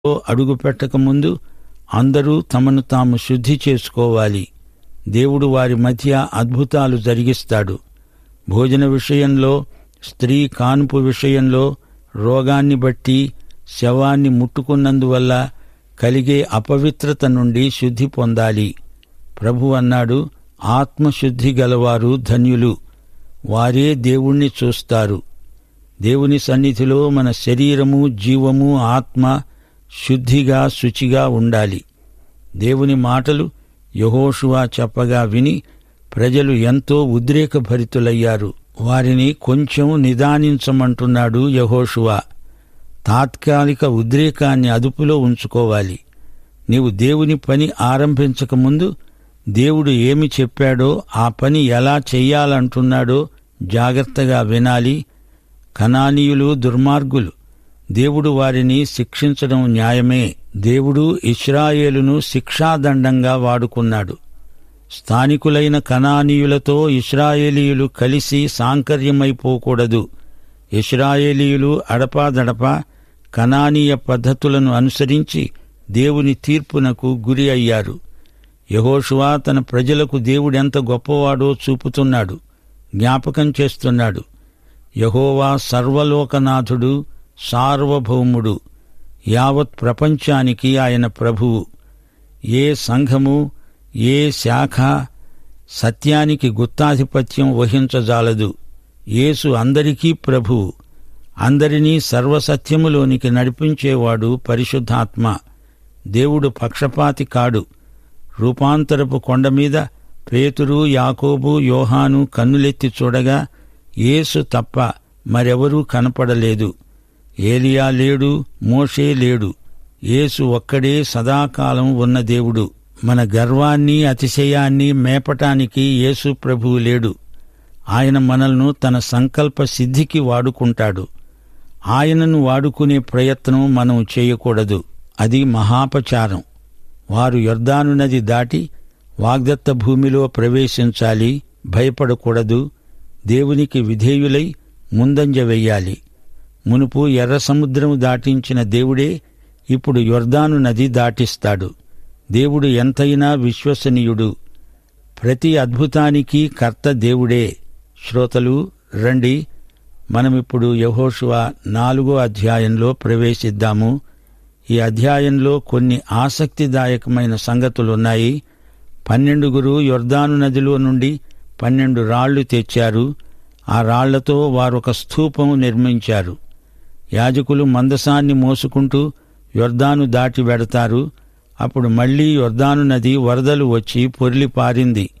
అడుగు పెట్టకముందు అందరూ తమను తాము శుద్ధి చేసుకోవాలి దేవుడు వారి మధ్య అద్భుతాలు జరిగిస్తాడు భోజన విషయంలో స్త్రీ కాన్పు విషయంలో రోగాన్ని బట్టి శవాన్ని ముట్టుకున్నందువల్ల కలిగే అపవిత్రత నుండి శుద్ధి పొందాలి ప్రభు అన్నాడు ఆత్మశుద్ధి గలవారు ధన్యులు వారే దేవుణ్ణి చూస్తారు దేవుని సన్నిధిలో మన శరీరము జీవము ఆత్మ శుద్ధిగా శుచిగా ఉండాలి దేవుని మాటలు యహోషువా చెప్పగా విని ప్రజలు ఎంతో ఉద్రేకభరితులయ్యారు వారిని కొంచెం నిదానించమంటున్నాడు యహోషువా తాత్కాలిక ఉద్రేకాన్ని అదుపులో ఉంచుకోవాలి నీవు దేవుని పని ఆరంభించకముందు దేవుడు ఏమి చెప్పాడో ఆ పని ఎలా చెయ్యాలంటున్నాడో జాగ్రత్తగా వినాలి కనానీయులు దుర్మార్గులు దేవుడు వారిని శిక్షించడం న్యాయమే దేవుడు ఇస్రాయేలును శిక్షాదండంగా వాడుకున్నాడు స్థానికులైన కనానీయులతో ఇస్రాయేలీయులు కలిసి సాంకర్యమైపోకూడదు ఇస్రాయేలీయులు అడపాదడపా కనానీయ పద్ధతులను అనుసరించి దేవుని తీర్పునకు గురి అయ్యారు యహోషువా తన ప్రజలకు దేవుడెంత గొప్పవాడో చూపుతున్నాడు జ్ఞాపకం చేస్తున్నాడు యహోవా సర్వలోకనాథుడు సార్వభౌముడు యావత్ ప్రపంచానికి ఆయన ప్రభువు ఏ సంఘము ఏ శాఖ సత్యానికి గుత్తాధిపత్యం వహించజాలదు యేసు అందరికీ ప్రభువు అందరినీ సర్వసత్యములోనికి నడిపించేవాడు పరిశుద్ధాత్మ దేవుడు పక్షపాతి కాడు రూపాంతరపు కొండ మీద పేతురు యాకోబు యోహాను కన్నులెత్తి చూడగా యేసు తప్ప మరెవరూ కనపడలేదు ఏలియా లేడు మోషే లేడు యేసు ఒక్కడే సదాకాలం ఉన్న దేవుడు మన గర్వాన్ని అతిశయాన్ని మేపటానికి యేసు ప్రభువు లేడు ఆయన మనల్ని తన సంకల్ప సిద్ధికి వాడుకుంటాడు ఆయనను వాడుకునే ప్రయత్నం మనం చేయకూడదు అది మహాపచారం వారు యొర్దాను నది దాటి వాగ్దత్త భూమిలో ప్రవేశించాలి భయపడకూడదు దేవునికి విధేయులై ముందంజ వెయ్యాలి మునుపు ఎర్ర సముద్రం దాటించిన దేవుడే ఇప్పుడు యొర్దాను నది దాటిస్తాడు దేవుడు ఎంతైనా విశ్వసనీయుడు ప్రతి అద్భుతానికి కర్త దేవుడే శ్రోతలు రండి మనమిప్పుడు యహోషువ నాలుగో అధ్యాయంలో ప్రవేశిద్దాము ఈ అధ్యాయంలో కొన్ని ఆసక్తిదాయకమైన సంగతులున్నాయి పన్నెండుగురు యొర్దాను నదిలో నుండి పన్నెండు రాళ్లు తెచ్చారు ఆ రాళ్లతో వారొక స్థూపం నిర్మించారు యాజకులు మందసాన్ని మోసుకుంటూ యొర్దాను దాటి వెడతారు అప్పుడు మళ్లీ యొర్దాను నది వరదలు వచ్చి పొర్లి పారింది